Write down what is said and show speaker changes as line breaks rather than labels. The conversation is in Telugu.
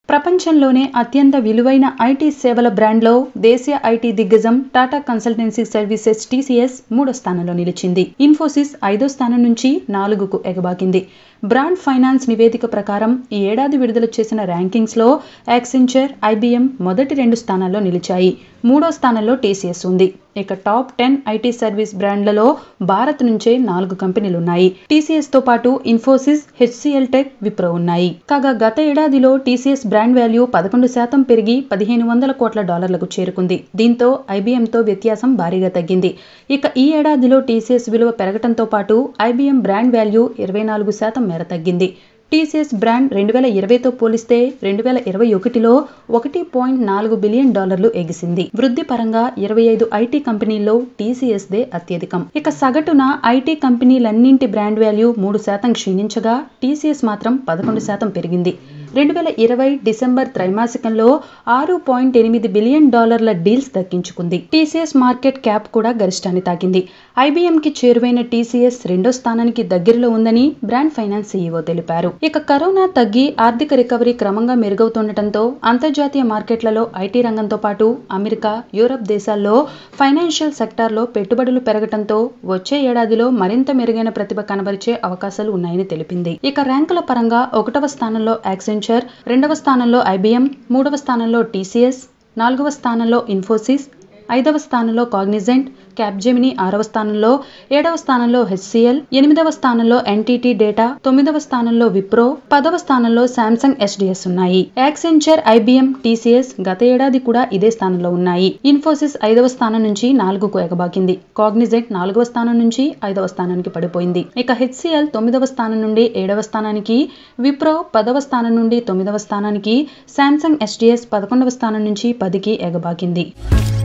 ప్రపంచంలోనే అత్యంత విలువైన ఐటీ సేవల బ్రాండ్లో దేశీయ ఐటీ దిగ్గజం టాటా కన్సల్టెన్సీ సర్వీసెస్ టీసీఎస్ మూడో స్థానంలో నిలిచింది ఇన్ఫోసిస్ ఐదో స్థానం నుంచి నాలుగుకు ఎగబాకింది బ్రాండ్ ఫైనాన్స్ నివేదిక ప్రకారం ఈ ఏడాది విడుదల చేసిన ర్యాంకింగ్స్లో యాక్సెంచర్ ఐబీఎం మొదటి రెండు స్థానాల్లో నిలిచాయి మూడో స్థానంలో టీసీఎస్ ఉంది ఇక టాప్ టెన్ ఐటీ సర్వీస్ బ్రాండ్లలో భారత్ నుంచే నాలుగు కంపెనీలు ఉన్నాయి టీసీఎస్ తో పాటు ఇన్ఫోసిస్ హెచ్సిఎల్ టెక్ విప్రో ఉన్నాయి కాగా గత ఏడాదిలో టీసీఎస్ బ్రాండ్ వాల్యూ పదకొండు శాతం పెరిగి పదిహేను వందల కోట్ల డాలర్లకు చేరుకుంది దీంతో ఐబీఎంతో వ్యత్యాసం భారీగా తగ్గింది ఇక ఈ ఏడాదిలో టీసీఎస్ విలువ పెరగడంతో పాటు ఐబీఎం బ్రాండ్ వాల్యూ ఇరవై నాలుగు శాతం మేర తగ్గింది టీసీఎస్ బ్రాండ్ రెండు వేల ఇరవైతో పోలిస్తే రెండు వేల ఇరవై ఒకటిలో ఒకటి పాయింట్ నాలుగు బిలియన్ డాలర్లు ఎగిసింది వృద్ధి పరంగా ఇరవై ఐదు ఐటీ కంపెనీల్లో టీసీఎస్ దే అత్యధికం ఇక సగటున ఐటీ కంపెనీలన్నింటి బ్రాండ్ వాల్యూ మూడు శాతం క్షీణించగా టీసీఎస్ మాత్రం పదకొండు శాతం పెరిగింది రెండు వేల ఇరవై డిసెంబర్ త్రైమాసికంలో ఆరు పాయింట్ ఎనిమిది బిలియన్ డాలర్ల డీల్స్ దక్కించుకుంది టీసీఎస్ మార్కెట్ క్యాప్ కూడా గరిష్టాన్ని తాకింది ఐబీఎంకి చేరువైన టీసీఎస్ రెండో స్థానానికి దగ్గరలో ఉందని బ్రాండ్ ఫైనాన్స్ సీఈఓ తెలిపారు ఇక కరోనా తగ్గి ఆర్థిక రికవరీ క్రమంగా మెరుగవుతుండటంతో అంతర్జాతీయ మార్కెట్లలో ఐటీ రంగంతో పాటు అమెరికా యూరప్ దేశాల్లో ఫైనాన్షియల్ సెక్టార్లో పెట్టుబడులు పెరగటంతో వచ్చే ఏడాదిలో మరింత మెరుగైన ప్రతిభ కనబరిచే అవకాశాలు ఉన్నాయని తెలిపింది ఇక ర్యాంకుల పరంగా ఒకటవ స్థానంలో యాక్సెంచర్ రెండవ స్థానంలో ఐబీఎం మూడవ స్థానంలో టీసీఎస్ నాలుగవ స్థానంలో ఇన్ఫోసిస్ ఐదవ స్థానంలో కాగ్నిజెంట్ క్యాప్జెమిని ఆరవ స్థానంలో ఏడవ స్థానంలో హెచ్సిఎల్ ఎనిమిదవ స్థానంలో ఎన్టీటీ డేటా తొమ్మిదవ స్థానంలో విప్రో పదవ స్థానంలో శాంసంగ్ ఎస్డిఎస్ ఉన్నాయి యాక్సెంచర్ ఐబీఎం టీసీఎస్ గత ఏడాది కూడా ఇదే స్థానంలో ఉన్నాయి ఇన్ఫోసిస్ ఐదవ స్థానం నుంచి నాలుగుకు ఎగబాకింది కాగ్నిజెంట్ నాలుగవ స్థానం నుంచి ఐదవ స్థానానికి పడిపోయింది ఇక హెచ్సిఎల్ తొమ్మిదవ స్థానం నుండి ఏడవ స్థానానికి విప్రో పదవ స్థానం నుండి తొమ్మిదవ స్థానానికి శాంసంగ్ ఎస్డిఎస్ పదకొండవ స్థానం నుంచి పదికి ఎగబాకింది